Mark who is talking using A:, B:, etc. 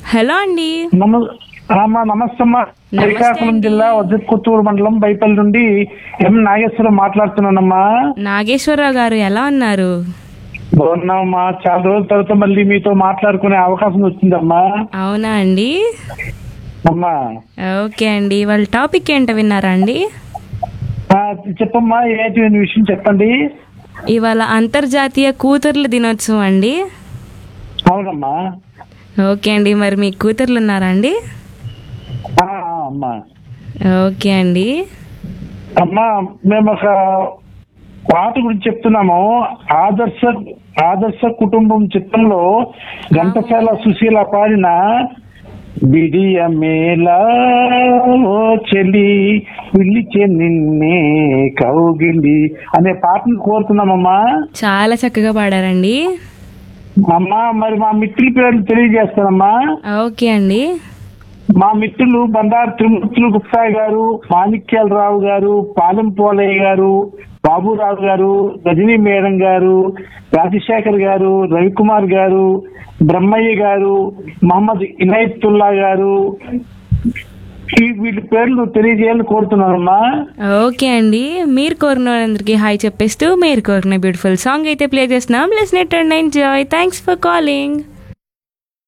A: Hello అండి
B: నమ అమ్మా నమస్తే అమ్మా
A: నమస్తే
B: శ్రీకాకుళం
A: అండి.
B: జిల్లా వజ్రపుత్తూరు మండలం బైపల్లి నుండి ఎం నాగేశ్వరం మాట్లాడుతున్నానమ్మా
A: నాగేశ్వరరావు గారు ఎలా ఉన్నారు
B: బాగున్నామమ్మా చాలా రోజుల తర్వాత మళ్ళీ మీతో మాట్లాడుకునే అవకాశం వచ్చిందమ్మా
A: అవునా అండి
B: అమ్మా
A: ఓకే అండి వాళ్ళ టాపిక్ ఏంటో విన్నారా అండి
B: ఆ, చెప్పమ్మా ఏంటి అనే విషయం చెప్పండి
A: ఇవాళ అంతర్జాతీయ కూతుర్ల దినోత్సవం అండి
B: అవునమ్మా
A: ఓకే అండి మరి మీ కూతుర్లు ఉన్నారా అండి
B: ఆ, ఆ, అమ్మా
A: ఓకే అండి
B: అమ్మా మేము ఒక పాట గురించి చెప్తున్నాము ఆదర్శ ఆదర్శ కుటుంబం చిత్రంలో ఘంటసాల సుశీల పాడిన బిడియ మేళ ఓ చెలి పిలిచే నిన్నే కౌగిలి అనే పాటను కోరుతున్నామమ్మా
A: చాలా చక్కగా పాడారండి
B: అమ్మా మరి మా మిత్రుల పేర్లు తెలియజేస్తానమ్మా
A: ఓకే అండి
B: మా మిత్రులు బండారు త్రిమూర్తులు గుప్తా గారు మాణిక్యాలరావు గారు పాలెం పోలయ్య గారు బాబురావు గారు రజనీ మేడం గారు రాజశేఖర్ గారు రవికుమార్ గారు బ్రహ్మయ్య గారు మహమ్మద్ ఇనాయతుల్లా గారు ఈ వీళ్ళ పేర్లు తెలియజేయాలని కోరుతున్నానమ్మా
A: ఓకే అండి మీరు కోరిన వాళ్ళందరికీ హాయ్ చెప్పేస్తూ మీరు కోరిన బ్యూటిఫుల్ సాంగ్ అయితే ప్లే చేస్తున్నాం listen and enjoy thanks for calling